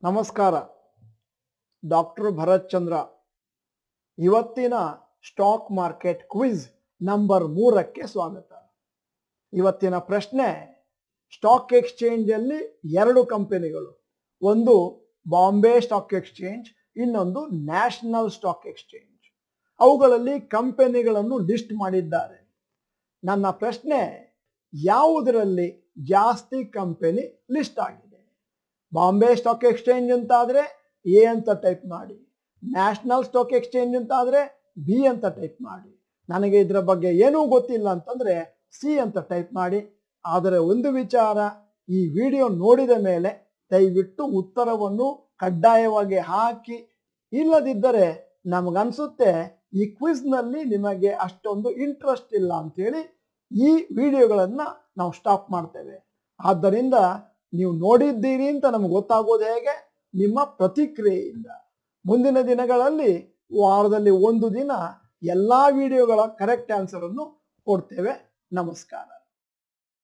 ನಮಸ್ಕಾರ ಡಾಕ್ಟರ್ ಭರತ್ ಚಂದ್ರ ಇವತ್ತಿನ stock market quiz number ಮೂರಕ್ಕೆ ಸ್ವಾಗತ ಇವತ್ತಿನ ಪ್ರಶ್ನೆ ಸ್ಟಾಕ್ ಎಕ್ಸ್ಚೇಂಜ್ ಅಲ್ಲಿ ಎರಡು ಕಂಪನಿಗಳು ಒಂದು ಬಾಂಬೆ ಸ್ಟಾಕ್ ಎಕ್ಸ್ಚೇಂಜ್ ಇನ್ನೊಂದು ನ್ಯಾಷನಲ್ ಸ್ಟಾಕ್ ಎಕ್ಸ್ಚೇಂಜ್ ಅವುಗಳಲ್ಲಿ ಕಂಪನಿಗಳನ್ನು ಲಿಸ್ಟ್ ಮಾಡಿದ್ದಾರೆ ನನ್ನ ಪ್ರಶ್ನೆ ಯಾವುದರಲ್ಲಿ ಜಾಸ್ತಿ ಕಂಪನಿ ಲಿಸ್ಟ್ ಆಗಿದೆ ಬಾಂಬೆ ಸ್ಟಾಕ್ ಎಕ್ಸ್ಚೇಂಜ್ ಅಂತ ಆದ್ರೆ ಎ ಅಂತ ಟೈಪ್ ಮಾಡಿ ನ್ಯಾಷನಲ್ ಸ್ಟಾಕ್ ಎಕ್ಸ್ಚೇಂಜ್ ಅಂತ ಆದ್ರೆ ಬಿ ಅಂತ ಟೈಪ್ ಮಾಡಿ ನನಗೆ ಇದರ ಬಗ್ಗೆ ಏನೂ ಗೊತ್ತಿಲ್ಲ ಅಂತಂದ್ರೆ ಸಿ ಅಂತ ಟೈಪ್ ಮಾಡಿ ಆದರೆ ಒಂದು ವಿಚಾರ ಈ ವಿಡಿಯೋ ನೋಡಿದ ಮೇಲೆ ದಯವಿಟ್ಟು ಉತ್ತರವನ್ನು ಕಡ್ಡಾಯವಾಗಿ ಹಾಕಿ ಇಲ್ಲದಿದ್ದರೆ ನಮಗನ್ಸುತ್ತೆ ಈ ಕ್ವಿಜ್ನಲ್ಲಿ ನಿಮಗೆ ಅಷ್ಟೊಂದು ಇಂಟ್ರೆಸ್ಟ್ ಇಲ್ಲ ಅಂತೇಳಿ ಈ ವಿಡಿಯೋಗಳನ್ನ ನಾವು ಸ್ಟಾಪ್ ಮಾಡ್ತೇವೆ ಆದ್ದರಿಂದ ನೀವು ನೋಡಿದ್ದೀರಿ ಅಂತ ನಮ್ಗೆ ಗೊತ್ತಾಗೋದು ಹೇಗೆ ನಿಮ್ಮ ಪ್ರತಿಕ್ರಿಯೆಯಿಂದ ಮುಂದಿನ ದಿನಗಳಲ್ಲಿ ವಾರದಲ್ಲಿ ಒಂದು ದಿನ ಎಲ್ಲಾ ವಿಡಿಯೋಗಳ ಕರೆಕ್ಟ್ ಆನ್ಸರ್ ಅನ್ನು ಕೊಡ್ತೇವೆ ನಮಸ್ಕಾರ